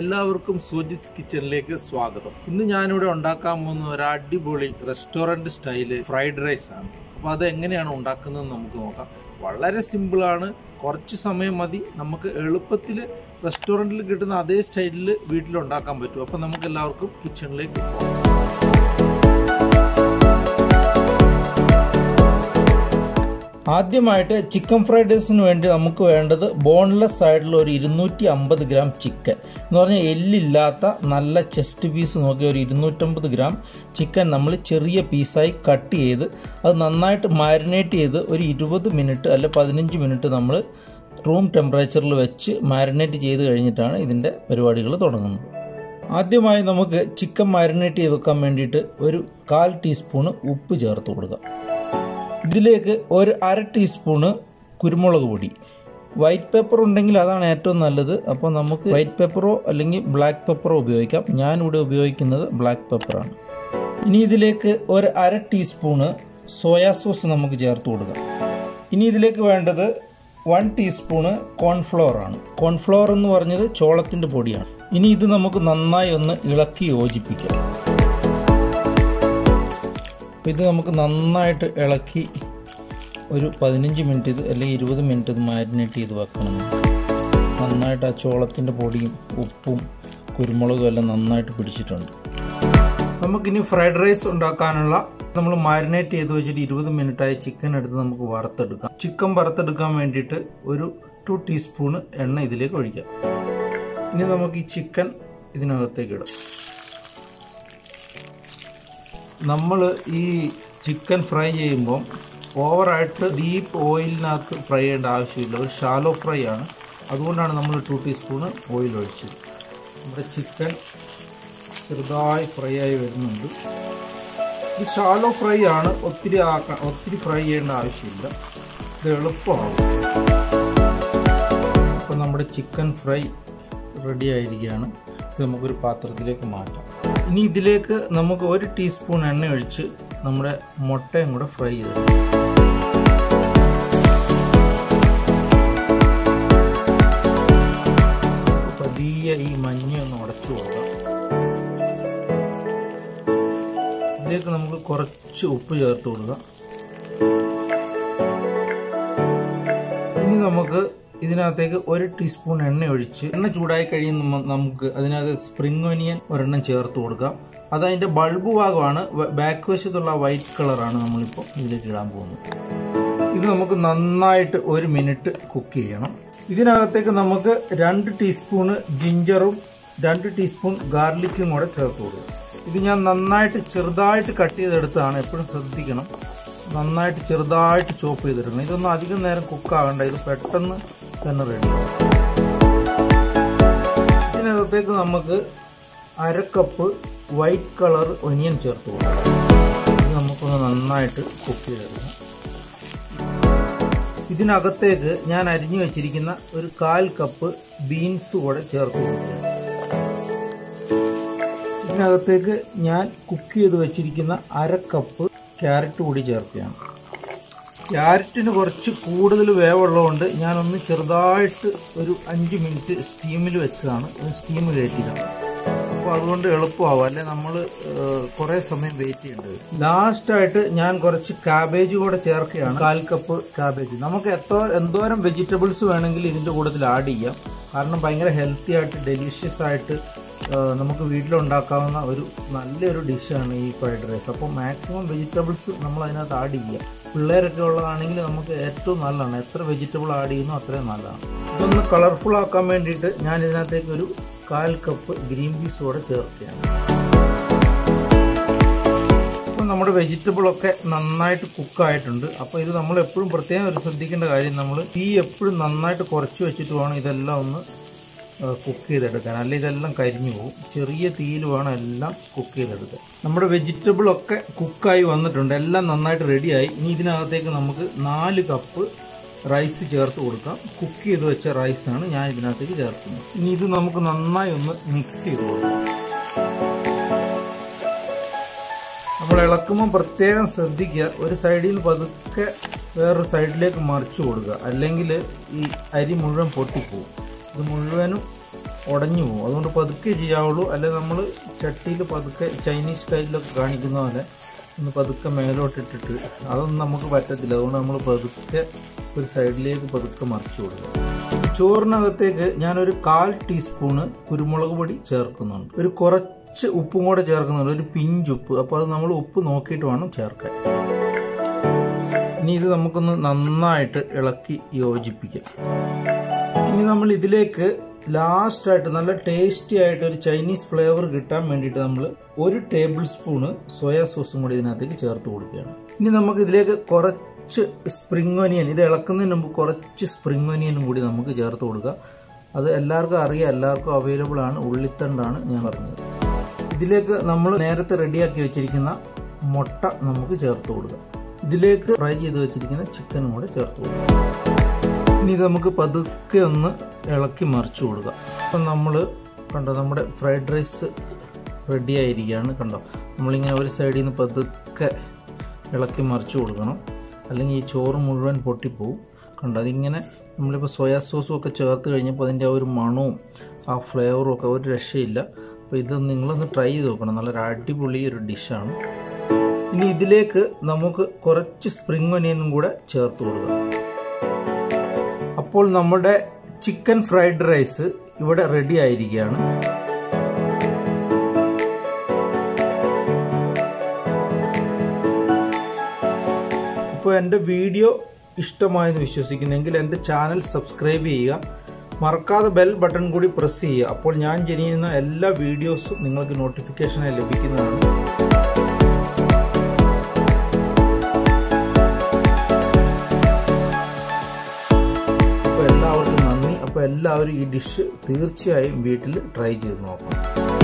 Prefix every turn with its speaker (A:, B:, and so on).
A: എല്ലാവർക്കും സൂജിത്സ് കിച്ചണിലേക്ക് സ്വാഗതം ഇന്ന് ഞാനിവിടെ ഉണ്ടാക്കാൻ പോകുന്ന ഒരു അടിപൊളി റെസ്റ്റോറൻറ്റ് സ്റ്റൈല് ഫ്രൈഡ് റൈസ് ആണ് അപ്പോൾ അത് എങ്ങനെയാണ് ഉണ്ടാക്കുന്നത് നമുക്ക് നോക്കാം വളരെ സിമ്പിളാണ് കുറച്ച് സമയം മതി നമുക്ക് എളുപ്പത്തിൽ റെസ്റ്റോറൻറ്റിൽ കിട്ടുന്ന അതേ സ്റ്റൈലിൽ വീട്ടിൽ ഉണ്ടാക്കാൻ പറ്റും അപ്പോൾ നമുക്ക് എല്ലാവർക്കും കിച്ചണിലേക്ക് പോകാം ആദ്യമായിട്ട് ചിക്കൻ ഫ്രൈഡ് റൈസിന് വേണ്ടി നമുക്ക് വേണ്ടത് ബോൺലെസ് ആയിട്ടുള്ള ഒരു ഇരുന്നൂറ്റി അമ്പത് ഗ്രാം ചിക്കൻ എന്ന് പറഞ്ഞാൽ എല്ലില്ലാത്ത നല്ല ചെസ്റ്റ് പീസ് നോക്കി ഒരു ഇരുന്നൂറ്റമ്പത് ഗ്രാം ചിക്കൻ നമ്മൾ ചെറിയ പീസായി കട്ട് ചെയ്ത് അത് നന്നായിട്ട് മാരിനേറ്റ് ചെയ്ത് ഒരു ഇരുപത് മിനിറ്റ് അല്ല പതിനഞ്ച് മിനിറ്റ് നമ്മൾ റൂം ടെമ്പറേച്ചറിൽ വെച്ച് മാരിനേറ്റ് ചെയ്ത് കഴിഞ്ഞിട്ടാണ് ഇതിൻ്റെ പരിപാടികൾ തുടങ്ങുന്നത് ആദ്യമായി നമുക്ക് ചിക്കൻ മാരിനേറ്റ് ചെയ്ത് വെക്കാൻ വേണ്ടിയിട്ട് ഒരു കാൽ ടീസ്പൂണ് ഉപ്പ് ചേർത്ത് കൊടുക്കാം ഇതിലേക്ക് ഒരു അര ടീസ്പൂണ് കുരുമുളക് പൊടി വൈറ്റ് പേപ്പർ ഉണ്ടെങ്കിൽ അതാണ് ഏറ്റവും നല്ലത് അപ്പോൾ നമുക്ക് വൈറ്റ് പേപ്പറോ അല്ലെങ്കിൽ ബ്ലാക്ക് പേപ്പറോ ഉപയോഗിക്കാം ഞാനിവിടെ ഉപയോഗിക്കുന്നത് ബ്ലാക്ക് പേപ്പറാണ് ഇനി ഇതിലേക്ക് ഒരു അര ടീസ്പൂണ് സോയാ സോസ് നമുക്ക് ചേർത്ത് കൊടുക്കാം ഇനി ഇതിലേക്ക് വേണ്ടത് വൺ ടീസ്പൂണ് കോൺഫ്ലോർ ആണ് കോൺഫ്ലോർ എന്ന് പറഞ്ഞത് ചോളത്തിൻ്റെ പൊടിയാണ് ഇനി ഇത് നമുക്ക് നന്നായി ഒന്ന് ഇളക്കി യോജിപ്പിക്കാം ഇത് നമുക്ക് നന്നായിട്ട് ഇളക്കി ഒരു പതിനഞ്ച് മിനിറ്റ് ഇത് അല്ലെങ്കിൽ ഇരുപത് മിനിറ്റ് ഇത് മാരിനേറ്റ് ചെയ്ത് വെക്കണം നന്നായിട്ട് ആ ചോളത്തിൻ്റെ പൊടിയും ഉപ്പും കുരുമുളകും എല്ലാം നന്നായിട്ട് പിടിച്ചിട്ടുണ്ട് നമുക്കിനി ഫ്രൈഡ് റൈസ് ഉണ്ടാക്കാനുള്ള നമ്മൾ മാരിനേറ്റ് ചെയ്ത് വെച്ചിട്ട് ഇരുപത് മിനിറ്റായി ചിക്കൻ എടുത്ത് നമുക്ക് വറുത്തെടുക്കാം ചിക്കൻ വറുത്തെടുക്കാൻ വേണ്ടിയിട്ട് ഒരു ടു ടീസ്പൂണ് എണ്ണ ഇതിലേക്ക് ഒഴിക്കാം ഇനി നമുക്ക് ഈ ചിക്കൻ ഇതിനകത്തേക്ക് ഇടാം നമ്മൾ ഈ ചിക്കൻ ഫ്രൈ ചെയ്യുമ്പം ഓവറായിട്ട് ഡീപ്പ് ഓയിലിനകത്ത് ഫ്രൈ ചെയ്യേണ്ട ആവശ്യമില്ല ഒരു ഷാലോ ഫ്രൈ ആണ് അതുകൊണ്ടാണ് നമ്മൾ ടു ടീസ്പൂണ് ഓയിൽ ഒഴിച്ചത് നമ്മുടെ ചിക്കൻ ചെറുതായി ഫ്രൈ ആയി വരുന്നുണ്ട് ഇത് ഷാലോ ഫ്രൈ ആണ് ഒത്തിരി ആക്കാൻ ഒത്തിരി ഫ്രൈ ചെയ്യേണ്ട ആവശ്യമില്ല ഇത് എളുപ്പമാണ് അപ്പോൾ നമ്മുടെ ചിക്കൻ ഫ്രൈ റെഡി ആയിരിക്കുകയാണ് ഇത് നമുക്കൊരു പാത്രത്തിലേക്ക് മാറ്റാം ഇനി ഇതിലേക്ക് നമുക്ക് ഒരു ടീസ്പൂൺ എണ്ണ ഒഴിച്ച് നമ്മുടെ മുട്ടയും കൂടെ ഫ്രൈ ചെയ്ത് പതിയെ ഈ മഞ്ഞ ഒന്ന് ഉടച്ചു കൊടുക്കാം ഇതിലേക്ക് നമുക്ക് കുറച്ച് ഉപ്പ് ചേർത്ത് കൊടുക്കാം ഇനി നമുക്ക് ഇതിനകത്തേക്ക് ഒരു ടീസ്പൂൺ എണ്ണ ഒഴിച്ച് എണ്ണ ചൂടായി കഴിയുന്ന നമുക്ക് അതിനകത്ത് സ്പ്രിംഗ് ഒനിയൻ ഒരെണ്ണം ചേർത്ത് കൊടുക്കാം അത് അതിൻ്റെ ബൾബ് ഭാഗമാണ് ബാക്ക് വശത്തുള്ള വൈറ്റ് കളറാണ് നമ്മളിപ്പോൾ ഇതിലേക്ക് ഇടാൻ പോകുന്നത് ഇത് നമുക്ക് നന്നായിട്ട് ഒരു മിനിറ്റ് കുക്ക് ചെയ്യണം ഇതിനകത്തേക്ക് നമുക്ക് രണ്ട് ടീസ്പൂണ് ജിഞ്ചറും രണ്ട് ടീസ്പൂൺ ഗാർലിക്കും കൂടെ ചേർത്ത് കൊടുക്കുക ഇത് ഞാൻ നന്നായിട്ട് ചെറുതായിട്ട് കട്ട് ചെയ്തെടുത്തതാണ് എപ്പോഴും ശ്രദ്ധിക്കണം നന്നായിട്ട് ചെറുതായിട്ട് ചോപ്പ് ചെയ്തെടുക്കണം ഇതൊന്നും അധികം നേരം കുക്കാകണ്ട ഇത് പെട്ടെന്ന് തന്നെ റെഡി ഇതിനകത്തേക്ക് നമുക്ക് അര കപ്പ് വൈറ്റ് കളർ ഒനിയൻ ചേർത്ത് കൊടുക്കാം ഇത് നമുക്കൊന്ന് നന്നായിട്ട് കുക്ക് ചെയ്തെടുക്കാം ഇതിനകത്തേക്ക് ഞാൻ അരിഞ്ഞു വെച്ചിരിക്കുന്ന ഒരു കാൽ കപ്പ് ബീൻസ് കൂടെ ചേർത്ത് കൊടുക്കുക ഇതിനകത്തേക്ക് ഞാൻ കുക്ക് ചെയ്ത് വെച്ചിരിക്കുന്ന അര കപ്പ് ക്യാരറ്റ് കൂടി ചേർക്കുകയാണ് ക്യാരറ്റിന് കുറച്ച് കൂടുതൽ വേവുള്ളതുകൊണ്ട് ഞാനൊന്ന് ചെറുതായിട്ട് ഒരു അഞ്ച് മിനിറ്റ് സ്റ്റീമിൽ വെച്ചതാണ് സ്റ്റീം കയറ്റിയതാണ് അപ്പോൾ അതുകൊണ്ട് എളുപ്പമാവും അല്ലെ നമ്മൾ കുറേ സമയം വെയിറ്റ് ചെയ്യേണ്ടത് ലാസ്റ്റായിട്ട് ഞാൻ കുറച്ച് കാബേജ് കൂടെ ചേർക്കുകയാണ് കാൽ കപ്പ് കാബേജ് നമുക്ക് എത്ര എന്തോരം വെജിറ്റബിൾസ് വേണമെങ്കിൽ ഇതിൻ്റെ കൂട്ടത്തിൽ ആഡ് ചെയ്യാം കാരണം ഭയങ്കര ഹെൽത്തി ആയിട്ട് ഡെലിഷ്യസ് ആയിട്ട് നമുക്ക് വീട്ടിലുണ്ടാക്കാവുന്ന ഒരു നല്ലൊരു ഡിഷാണ് ഈ ഫ്രൈഡ് റൈസ് അപ്പോൾ മാക്സിമം വെജിറ്റബിൾസ് നമ്മൾ അതിനകത്ത് ആഡ് ചെയ്യുക പിള്ളേരൊക്കെ ഉള്ളതാണെങ്കിൽ നമുക്ക് ഏറ്റവും നല്ലതാണ് എത്ര വെജിറ്റബിൾ ആഡ് ചെയ്യുന്നു അത്രയും നല്ലതാണ് ഇതൊന്ന് കളർഫുൾ ആക്കാൻ വേണ്ടിയിട്ട് ഞാൻ ഇതിനകത്തേക്ക് ഒരു കാൽ കപ്പ് ഗ്രീൻ പീസ് കൂടെ ചേർക്കുകയാണ് ഇപ്പം നമ്മുടെ വെജിറ്റബിളൊക്കെ നന്നായിട്ട് കുക്കായിട്ടുണ്ട് അപ്പോൾ ഇത് നമ്മൾ എപ്പോഴും പ്രത്യേകം ഒരു ശ്രദ്ധിക്കേണ്ട കാര്യം നമ്മൾ തീ എപ്പോഴും നന്നായിട്ട് കുറച്ച് വെച്ചിട്ട് വേണം ഇതെല്ലാം ഒന്ന് കുക്ക് ചെയ്തെടുക്കാൻ അല്ലെങ്കിൽ ഇതെല്ലാം കരിഞ്ഞു പോകും ചെറിയ തീയിൽ വേണം എല്ലാം കുക്ക് ചെയ്തെടുക്കാൻ നമ്മുടെ വെജിറ്റബിളൊക്കെ കുക്കായി വന്നിട്ടുണ്ട് എല്ലാം നന്നായിട്ട് റെഡിയായി ഇനി ഇതിനകത്തേക്ക് നമുക്ക് നാല് കപ്പ് റൈസ് ചേർത്ത് കൊടുക്കാം കുക്ക് ചെയ്ത് വെച്ച റൈസാണ് ഞാൻ ഇതിനകത്തേക്ക് ചേർക്കുന്നത് ഇനി ഇത് നമുക്ക് നന്നായി ഒന്ന് മിക്സ് ചെയ്ത് കൊടുക്കാം നമ്മൾ ഇളക്കുമ്പോൾ പ്രത്യേകം ശ്രദ്ധിക്കുക ഒരു സൈഡിൽ നിന്ന് പതുക്കെ വേറൊരു സൈഡിലേക്ക് മറിച്ചു കൊടുക്കുക അല്ലെങ്കിൽ ഈ അരി മുഴുവൻ പൊട്ടിപ്പോവും ഇത് മുഴുവനും ഉടഞ്ഞു പോകും അതുകൊണ്ട് പതുക്കെ ചെയ്യാവുള്ളൂ അല്ലെ നമ്മൾ ചട്ടിയിൽ പതുക്കെ ചൈനീസ് സ്റ്റൈലിലൊക്കെ കാണിക്കുന്ന പോലെ ഒന്ന് പതുക്കെ മേലോട്ടിട്ടിട്ട് അതൊന്നും നമുക്ക് പറ്റത്തില്ല അതുകൊണ്ട് നമ്മൾ പതുക്കെ ഒരു സൈഡിലേക്ക് പതുക്കെ മറിച്ച് കൊടുക്കുക ചോറിനകത്തേക്ക് ഞാനൊരു കാൽ ടീസ്പൂണ് കുരുമുളക് പൊടി ചേർക്കുന്നുണ്ട് ഒരു കുറച്ച് ഉപ്പും കൂടെ ചേർക്കുന്നുണ്ട് ഒരു പിഞ്ച് ഉപ്പ് അപ്പോൾ അത് നമ്മൾ ഉപ്പ് നോക്കിയിട്ട് വേണം ചേർക്കാൻ ഇനി ഇത് നമുക്കൊന്ന് നന്നായിട്ട് ഇളക്കി യോജിപ്പിക്കാം ഇനി നമ്മൾ ഇതിലേക്ക് ലാസ്റ്റ് ആയിട്ട് നല്ല ടേസ്റ്റി ആയിട്ട് ഒരു ചൈനീസ് ഫ്ലേവർ കിട്ടാൻ വേണ്ടിയിട്ട് നമ്മൾ ഒരു ടേബിൾ സ്പൂണ് സോയാ സോസും കൂടി ഇതിനകത്തേക്ക് ചേർത്ത് കൊടുക്കുകയാണ് ഇനി നമുക്ക് ഇതിലേക്ക് കുറച്ച് സ്പ്രിംഗ് ഒനിയൻ ഇത് ഇളക്കുന്നതിന് മുമ്പ് കുറച്ച് സ്പ്രിംഗ് ഒനിയനും കൂടി നമുക്ക് ചേർത്ത് കൊടുക്കുക അത് എല്ലാവർക്കും അറിയാം എല്ലാവർക്കും അവൈലബിൾ ആണ് ഉള്ളിത്തണ്ടാണ് ഞാൻ പറഞ്ഞത് ഇതിലേക്ക് നമ്മൾ നേരത്തെ റെഡിയാക്കി വെച്ചിരിക്കുന്ന മുട്ട നമുക്ക് ചേർത്ത് കൊടുക്കാം ഇതിലേക്ക് ഫ്രൈ ചെയ്ത് വെച്ചിരിക്കുന്ന ചിക്കനും കൂടെ ചേർത്ത് കൊടുക്കാം ഇനി ഇത് നമുക്ക് പതുക്കെ ഒന്ന് ഇളക്കി മറിച്ചു കൊടുക്കാം അപ്പം നമ്മൾ കണ്ടോ നമ്മുടെ ഫ്രൈഡ് റൈസ് റെഡി ആയിരിക്കുകയാണ് കണ്ടോ നമ്മളിങ്ങനെ ഒരു സൈഡിൽ നിന്ന് പതുക്കെ ഇളക്കി മറിച്ചു കൊടുക്കണം അല്ലെങ്കിൽ ഈ ചോറ് മുഴുവൻ പൊട്ടിപ്പോവും കണ്ടോ അതിങ്ങനെ നമ്മളിപ്പോൾ സോയാ സോസും ഒക്കെ ചേർത്ത് കഴിഞ്ഞപ്പോൾ അതിൻ്റെ ആ ഒരു മണവും ആ ഫ്ലേവറും ഒക്കെ ഒരു രക്ഷയില്ല അപ്പോൾ ഇത് നിങ്ങളൊന്ന് ട്രൈ ചെയ്ത് നോക്കണം നല്ലൊരു അടിപൊളി ഒരു ഡിഷാണ് ഇനി ഇതിലേക്ക് നമുക്ക് കുറച്ച് സ്പ്രിംഗ് ഒനിയനും കൂടെ ചേർത്ത് കൊടുക്കാം അപ്പോൾ നമ്മുടെ ചിക്കൻ ഫ്രൈഡ് റൈസ് ഇവിടെ റെഡി ആയിരിക്കുകയാണ് അപ്പോൾ എൻ്റെ വീഡിയോ ഇഷ്ടമായെന്ന് വിശ്വസിക്കുന്നെങ്കിൽ എൻ്റെ ചാനൽ സബ്സ്ക്രൈബ് ചെയ്യുക മറക്കാതെ ബെൽ ബട്ടൺ കൂടി പ്രസ് ചെയ്യുക അപ്പോൾ ഞാൻ ചെയ്യുന്ന എല്ലാ വീഡിയോസും നിങ്ങൾക്ക് നോട്ടിഫിക്കേഷനായി ലഭിക്കുന്നതാണ് അപ്പോൾ എല്ലാവർക്കും നന്ദി അപ്പോൾ എല്ലാവരും ഈ ഡിഷ് തീർച്ചയായും വീട്ടിൽ ട്രൈ ചെയ്ത് നോക്കണം